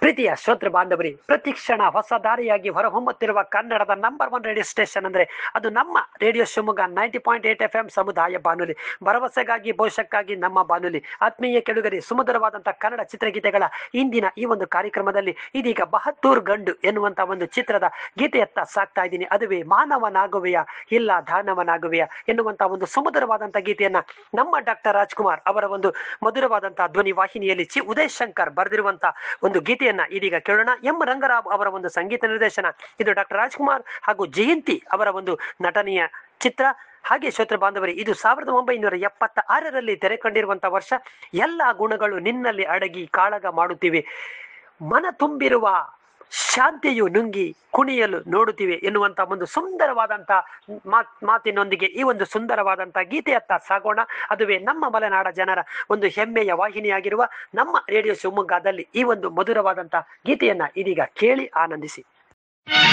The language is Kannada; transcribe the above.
ಪ್ರೀತಿಯ ಶ್ರೋತೃ ಬಾಂಧವರಿ ಪ್ರತಿಕ್ಷಣ ಹೊಸ ದಾರಿಯಾಗಿ ಹೊರಹೊಮ್ಮುತ್ತಿರುವ ಕನ್ನಡದ ನಂಬರ್ ಒನ್ ರೇಡಿಯೋ ಸ್ಟೇಷನ್ ಅಂದ್ರೆ ಅದು ನಮ್ಮ radio Shivamogga ninety point eight F M ಸಮುದಾಯ ಬಾನುಲಿ ಭರವಸೆಗಾಗಿ ಭವಿಷ್ಯಕ್ಕಾಗಿ ನಮ್ಮ ಬಾನುಲಿ ಆತ್ಮೀಯ ಕೆಳುಗರಿ ಸುಮಧುರವಾದಂತಹ ಕನ್ನಡ ಚಿತ್ರಗೀತೆಗಳ ಇಂದಿನ ಈ ಒಂದು ಕಾರ್ಯಕ್ರಮದಲ್ಲಿ ಇದೀಗ ಬಹದ್ದೂರ್ ಗಂಡು ಎನ್ನುವಂತ ಒಂದು ಚಿತ್ರದ ಗೀತೆಯತ್ತ ಸಾಕ್ತಾ ಇದ್ದೀನಿ ಅದುವೇ ಮಾನವನಾಗುವೆಯ ಇಲ್ಲ ದಾನವನಾಗುವೆಯ ಎನ್ನುವಂತ ಒಂದು ಸುಮಧುರವಾದಂತಹ ಗೀತೆಯನ್ನ ನಮ್ಮ ಡಾಕ್ಟರ್ ರಾಜ್ಕುಮಾರ್ ಅವರ ಒಂದು ಮಧುರವಾದಂತಹ ಧ್ವನಿ ವಾಹಿನಿಯಲ್ಲಿ ಚಿ ಉದಯ್ ಶಂಕರ್ ಬರೆದಿರುವಂತಹ ಒಂದು ಗೀತೆಯನ್ನ ಇದೀಗ ಕೇಳೋಣ ಎಂ ರಂಗರಾವ್ ಅವರ ಒಂದು ಸಂಗೀತ ನಿರ್ದೇಶನ ಇದು ಡಾಕ್ಟರ್ ರಾಜ್ಕುಮಾರ್ ಹಾಗೂ ಜಯಂತಿ ಅವರ ಒಂದು ನಟನೆಯ ಚಿತ್ರ ಹಾಗೆ ಶ್ರೋತೃ ಬಾಂಧವರಿ ಇದು ಸಾವಿರದ ಒಂಬೈನೂರ ಎಪ್ಪತ್ತ ಆರರಲ್ಲಿ ತೆರೆ ಕಂಡಿರುವಂತಹ ವರ್ಷ ಎಲ್ಲ ಗುಣಗಳು ನಿನ್ನಲ್ಲಿ ಅಡಗಿ ಕಾಳಗ ಮಾಡುತ್ತಿವೆ ಮನ ತುಂಬಿರುವ ಶಾಂತಿಯು ನುಂಗಿ ಕುಣಿಯಲು ನೋಡುತ್ತಿವೆ ಎನ್ನುವಂತ ಒಂದು ಸುಂದರವಾದಂತ ಮಾತ್ ಮಾತಿನೊಂದಿಗೆ ಈ ಒಂದು ಸುಂದರವಾದಂತ ಗೀತೆಯತ್ತ ಸಾಗೋಣ ಅದುವೇ ನಮ್ಮ ಮಲೆನಾಡ ಜನರ ಒಂದು ಹೆಮ್ಮೆಯ ವಾಹಿನಿಯಾಗಿರುವ ನಮ್ಮ ರೇಡಿಯೋ ಶಿವಮೊಗ್ಗದಲ್ಲಿ ಈ ಒಂದು ಮಧುರವಾದಂತ ಗೀತೆಯನ್ನ ಇದೀಗ ಕೇಳಿ ಆನಂದಿಸಿ